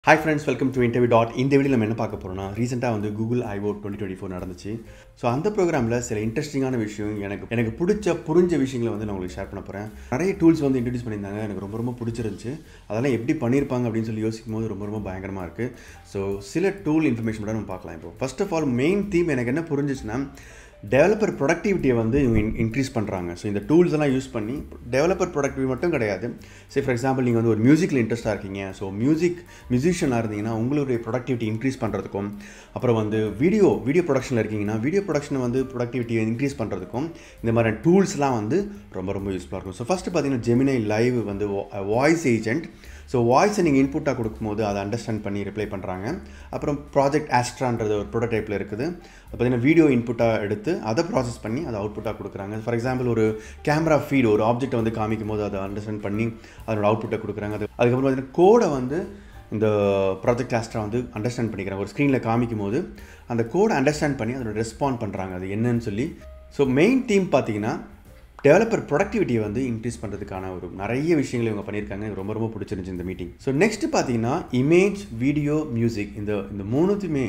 hi friends welcome to interview dot இந்த video நம்ம என்ன பார்க்க போகிறோம்னா ரீசெண்டாக வந்து Google IO twenty twenty four நடந்துச்சு ஸோ அந்த ப்ரோக்ராமில் சில இன்ட்ரெஸ்டிங்கான விஷயம் எனக்கு எனக்கு பிடிச்ச புரிஞ்ச விஷயங்களை வந்து நான் உங்களுக்கு ஷேர் பண்ண போகிறேன் நிறைய டூல்ஸ் வந்து இன்ட்ரடியூஸ் பண்ணியிருந்தாங்க எனக்கு ரொம்ப ரொம்ப பிடிச்சிருந்துச்சு அதெல்லாம் எப்படி பண்ணியிருப்பாங்க அப்படின்னு சொல்லி யோசிக்கும் போது ரொம்ப ரொம்ப பயங்கரமாக இருக்குது ஸோ சில டூல் இன்ஃபர்மேஷன் மட்டும் நம்ம பார்க்கலாம் இப்போ first of all main theme எனக்கு என்ன புரிஞ்சிச்சுன்னா டெவலப்பர் ப்ரொடக்டிவிட்டியை வந்து இவங்க இன்க்ரீஸ் பண்ணுறாங்க ஸோ இந்த டூல்ஸ் எல்லாம் யூஸ் பண்ணி டெவலப்பர் ப்ரொடக்டிவிட்டி மட்டும் கிடையாது சே ஃபார் எக்ஸாம்பிள் நீங்கள் வந்து ஒரு மியூசிக்கில் இன்ட்ரெஸ்ட்டாக இருக்கீங்க ஸோ மியூசிக் மியூசிஷியனாக இருந்தீங்கன்னா உங்களுடைய ப்ரொடக்டிவிட்டி இன்க்ரீஸ் பண்ணுறதுக்கும் அப்புறம் வந்து வீடியோ வீடியோ ப்ரொடக்ஷனில் இருக்கீங்கன்னா வீடியோ ப்ரொடக்ஷனை வந்து ப்ரொடக்டிவிட்டியை இன்க்ரீஸ் பண்ணுறதுக்கும் இந்த மாதிரி டூல்ஸ்லாம் வந்து ரொம்ப ரொம்ப யூஸ்ஃபுல்லாக இருக்கும் ஸோ ஃபஸ்ட்டு பார்த்தீங்கன்னா ஜெமினை லைவ் வந்து வாய்ஸ் ஏஜென்ட் ஸோ வாய்ஸை நீங்கள் இன்புட்டாக கொடுக்கும்போது அதை அண்டர்ஸ்டாண்ட் பண்ணி ரிப்ளை பண்ணுறாங்க அப்புறம் ப்ராஜெக்ட் ஆஸ்ட்ரான்றது ஒரு ப்ரோட்டோடைப்பில் இருக்குது அது பார்த்தீங்கன்னா வீடியோ இன்புட்டாக எடுத்து அதை ப்ராசஸ் பண்ணி அதை அவுட்புட்டாக கொடுக்குறாங்க ஃபார் எக்ஸாம்பிள் ஒரு கேமரா ஃபீட் ஒரு ஆப்ஜெக்ட் வந்து காமிக்கும் போது அதை அண்டர்ஸ்டாண்ட் பண்ணி அதோட அவுட்புட்டை கொடுக்குறாங்க அது அதுக்கப்புறம் பார்த்தீங்கன்னா கோடை வந்து இந்த ப்ராஜெக்ட் ஆஸ்ட்ரா வந்து அண்டர்ஸ்டாண்ட் பண்ணிக்கிறாங்க ஒரு ஸ்க்ரீனில் காமிக்கும் போது அந்த கோடை அண்டர்ஸ்டாண்ட் பண்ணி அதோட ரெஸ்பாண்ட் பண்ணுறாங்க அது என்னன்னு சொல்லி ஸோ மெயின் டீம் பார்த்தீங்கன்னா டெவலப்பர் ப்ரொடக்டிவிட்டியை வந்து இன்க்ரீஸ் பண்ணுறதுக்கான ஒரு நிறைய விஷயங்கள் இவங்க பண்ணியிருக்காங்க எனக்கு ரொம்ப ரொம்ப பிடிச்சிருந்துச்சு இந்த மீட்டிங் ஸோ நெக்ஸ்ட் பார்த்தீங்கன்னா இமேஜ் வீடியோ மியூசிக் இந்த இந்த மூணுத்தையுமே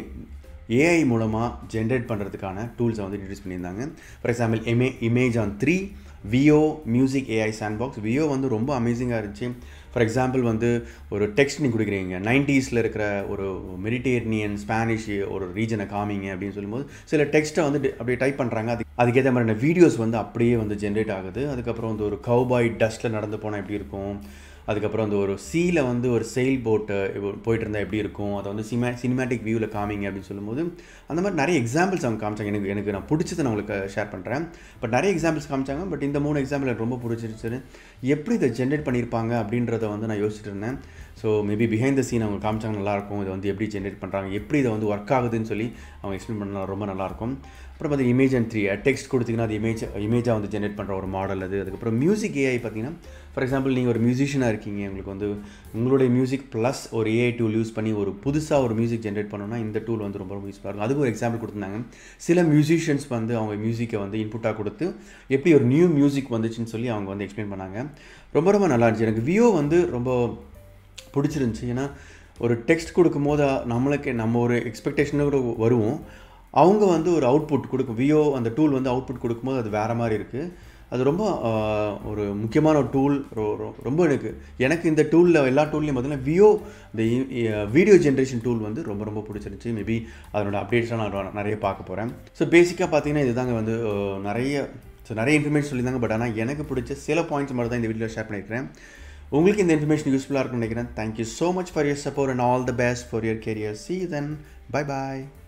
ஏஐ மூலமாக ஜென்ரேட் பண்ணுறதுக்கான டூல்ஸை வந்து இன்ட்ரடியூஸ் பண்ணியிருந்தாங்க ஃபார் எக்ஸாம்பிள் எமே Imagen three Veo music AI sandbox Veo வந்து ரொம்ப அமேசிங்காக இருந்துச்சு ஃபார் எக்ஸாம்பிள் வந்து ஒரு டெக்ஸ்ட் நீங்கள் கொடுக்குறீங்க நைன்ட்டீஸில் இருக்கிற ஒரு மெடிடேரியனியன் ஸ்பானிஷ் ஒரு ரீஜனை காமிங்க அப்படின்னு சொல்லும்போது சில டெக்ஸ்ட்டை வந்து அப்படியே டைப் பண்ணுறாங்க அது அதுக்கேற்ற மாதிரியான வீடியோஸ் வந்து அப்படியே வந்து ஜென்ரேட் ஆகுது அதுக்கப்புறம் வந்து ஒரு கவுபாய் டஸ்ட்டில் நடந்து போனால் எப்படி இருக்கும் அதுக்கப்புறம் அந்த ஒரு சீல வந்து ஒரு செயில் போட்டு போயிட்டு இருந்தால் எப்படி இருக்கும் அதை வந்து சினிமா சினிமேட்டிக் வியூவில் காமிங்க அப்படின்னு சொல்லும்போது அந்த மாதிரி நிறைய எக்ஸாம்பிள்ஸ் அவங்க காமிச்சாங்க எனக்கு எனக்கு நான் பிடிச்சதை நான் உங்களுக்கு ஷேர் பண்ணுறேன் பட் நிறைய எக்ஸாம்பிள்ஸ் காமிச்சாங்க பட் இந்த மூணு எக்ஸாம்பிள் எனக்கு ரொம்ப பிடிச்சிருச்சு எப்படி இதை ஜென்ரேட் பண்ணியிருப்பாங்க அப்படின்றத வந்து நான் யோசிச்சுட்டு இருந்தேன் so maybe behind the scene அவங்க காமிச்சாங்க நல்லாயிருக்கும் இதை வந்து எப்படி ஜென்ரேட் பண்ணுறாங்க எப்படி இதை வந்து ஒர்க் ஆகுதுன்னு சொல்லி அவங்க எக்ஸ்பிளைன் பண்ணலாம் ரொம்ப நல்லாயிருக்கும் அப்புறம் பார்த்திங்கன்னா இமேஜ் அண்ட் த்ரீ டெக்ஸ்ட் கொடுத்திங்கன்னா அது இமேஜ் இமேஜாக வந்து ஜென்ரேட் பண்ணுற ஒரு மாடல் அது அதுக்கப்புறம் மியூசிக் ஏஐ பார்த்தீங்கன்னா ஃபார் எக்ஸாம்பிள் நீங்கள் ஒரு மியூசிஷியனாக இருக்கீங்க உங்களுக்கு வந்து உங்களுடைய மியூசிக் ப்ளஸ் ஒரு ஏஐ டூல் யூஸ் பண்ணி ஒரு புதுசாக ஒரு மியூசிக் ஜென்ரேட் பண்ணணும்னா இந்த டூல் வந்து ரொம்ப ரொம்ப யூஸ்ஃபுல்லாக இருக்கும் அதுக்கு ஒரு எக்ஸாம்பிள் கொடுத்துருந்தாங்க சில மியூசிஷியன்ஸ் வந்து அவங்க மியூசிக்கை வந்து இன்புட்டாக கொடுத்து எப்படி ஒரு நியூ மியூசிக் வந்துச்சுன்னு சொல்லி அவங்க வந்து எக்ஸ்பிளைன் பண்ணாங்க ரொம்ப ரொம்ப நல்லா இருந்துச்சு எனக்கு வியோ வந்து ரொம்ப பிடிச்சிருந்துச்சி ஏன்னா ஒரு டெக்ஸ்ட் கொடுக்கும்போது நம்மளுக்கு நம்ம ஒரு எக்ஸ்பெக்டேஷனோட வருவோம் அவங்க வந்து ஒரு அவுட்புட் கொடுக்கும் வியோ அந்த டூல் வந்து அவுட்புட் கொடுக்கும்போது அது வேறு மாதிரி இருக்குது அது ரொம்ப ஒரு முக்கியமான ஒரு டூல் ரொம்ப எனக்கு எனக்கு இந்த டூலில் எல்லா டூல்லையும் பார்த்தீங்கன்னா வியோ இந்த வீடியோ ஜென்ரேஷன் டூல் வந்து ரொம்ப ரொம்ப பிடிச்சிருந்துச்சி மேபி அதனோட அப்டேட்ஸ்லாம் நான் நிறைய பார்க்க போகிறேன் ஸோ பேசிக்காக பார்த்தீங்கன்னா இதுதாங்க வந்து நிறைய ஸோ நிறைய இன்ஃபர்மேஷன் சொல்லியிருந்தாங்க பட் ஆனால் எனக்கு பிடிச்ச சில பாயிண்ட்ஸ் மட்டும் தான் இந்த வீடியோவில் ஷேர் பண்ணியிருக்கிறேன் உங்களுக்கு இந்த இன்ஃபர்மேஷன் யூஸ்ஃபுல்லாக இருக்கும்னு நினைக்கிறேன் thank you so much for your support and all the best for your career see then bye bye